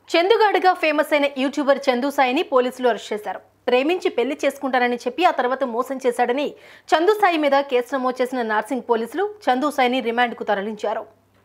చందుగాడుగా famous అయిన youtuber Chandu సాయిని పోలీసులు అరెస్ట్ చేశారు ప్రేమించి పెళ్లి చేసుకుంటానని చెప్పి ఆ తర్వాత మోసం చేశాడని చందు సాయి మీద కేసు నమోదు చేసిన నార్సింగ్ పోలీసులు చందు సాయిని రిమాండ్కు తరలించారు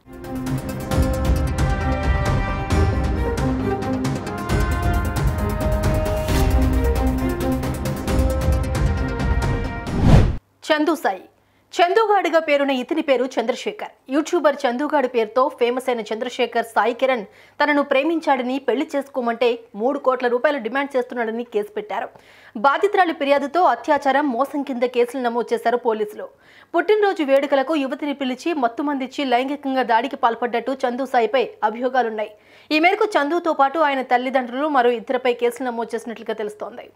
చందు సాయి చందుగాడిగా పేరున్న ఇతని పేరు చంద్రశేఖర్ యూట్యూబర్ చందుగాడి పేరుతో ఫేమస్ అయిన చంద్రశేఖర్ సాయి కిరణ్ తనను ప్రేమించాడని పెళ్లి చేసుకోమంటే మూడు కోట్ల రూపాయలు డిమాండ్ చేస్తున్నాడని కేసు పెట్టారు బాధితురాలి ఫిర్యాదుతో అత్యాచారం మోసం కింద కేసులు నమోదు చేశారు పోలీసులు పుట్టినరోజు వేడుకలకు యువతిని పిలిచి మత్తుమందిచ్చి లైంగికంగా దాడికి పాల్పడ్డట్టు చందు సాయిపై అభియోగాలున్నాయి ఈ మేరకు చందుతో పాటు ఆయన తల్లిదండ్రులు మరో ఇద్దరిపై కేసులు నమోదు చేసినట్లుగా తెలుస్తోంది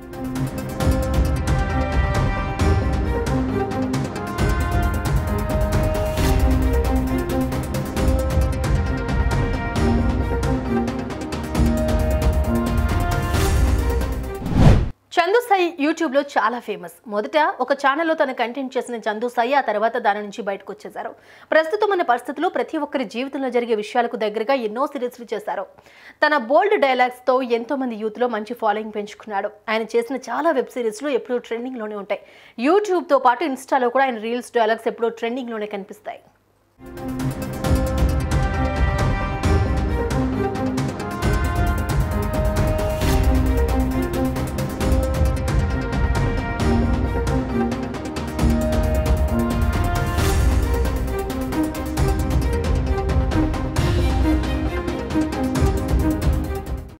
చందు సాయి యూట్యూబ్లో చాలా ఫేమస్ మొదట ఒక ఛానల్లో తన కంటెంట్ చేసిన చందు సాయి ఆ తర్వాత దాని నుంచి బయటకు వచ్చేశారు ప్రస్తుతం ఉన్న పరిస్థితుల్లో ప్రతి ఒక్కరి జీవితంలో జరిగే విషయాలకు దగ్గరగా ఎన్నో సిరీస్లు చేశారు తన బోల్డ్ డైలాగ్స్తో ఎంతో మంది యూత్లో మంచి ఫాలోయింగ్ పెంచుకున్నాడు ఆయన చేసిన చాలా వెబ్ సిరీస్లు ఎప్పుడూ ట్రెండింగ్లోనే ఉంటాయి యూట్యూబ్తో పాటు ఇన్స్టాలో కూడా ఆయన రీల్స్ డైలాగ్స్ ఎప్పుడూ ట్రెండింగ్లోనే కనిపిస్తాయి